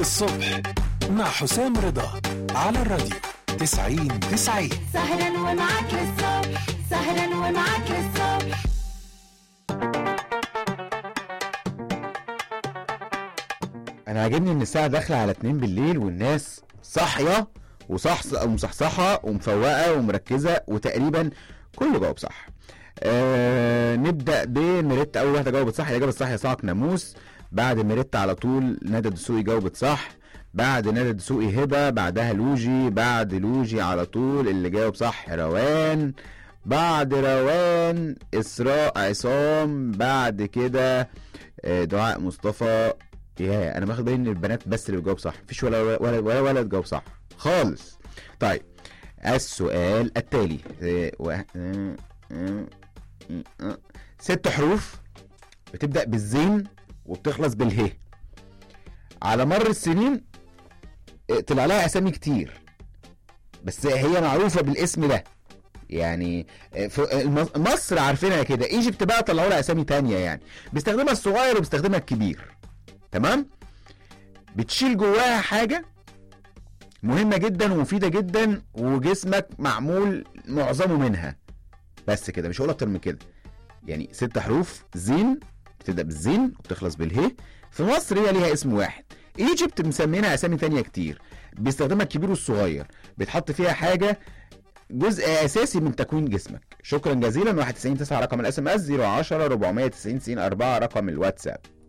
الصبح مع حسام رضا على الراديو 90 90 سهرا ومعاك للصبح سهرا ومعاك للصبح انا عاجبني ان الساعه داخله على 2 بالليل والناس صاحيه وصح ومصحصحه ومفوقه ومركزه وتقريبا كله جاوب صح آه نبدا بميريتا اول واحده جاوبت صح الاجابه الصح هي صعق ناموس بعد ميريتا على طول ندى دسوقي جاوبت صح بعد ندى دسوقي هبه بعدها لوجي بعد لوجي على طول اللي جاوب صح روان بعد روان اسراء عصام بعد كده آه، دعاء مصطفى يا انا باخد بالي ان البنات بس اللي بتجاوب صح مفيش ولا ولا ولا ولد جاوب صح خالص طيب السؤال التالي آه، واحد- آه، آه، آه، ست حروف بتبدأ بالزين وبتخلص بالهي على مر السنين آه، طلع لها اسامي كتير بس هي معروفة بالاسم ده يعني آه، في الم- مصر عارفينها كده ايجيبت بقى طلعوا لها اسامي تانية يعني بيستخدمها الصغير وبيستخدمها الكبير تمام بتشيل جواها حاجه مهمه جدا ومفيده جدا وجسمك معمول معظمه منها بس كده مش هقول اكتر من كده يعني ست حروف زين بتبدا بالزين وبتخلص بالهي في مصر هي ليها اسم واحد ايجيبت مسمينها اسامي تانية كتير بيستخدمها الكبير والصغير بيتحط فيها حاجه جزء اساسي من تكوين جسمك شكرا جزيلا 199 رقم الاس ام اس 010 490 90 4 رقم الواتساب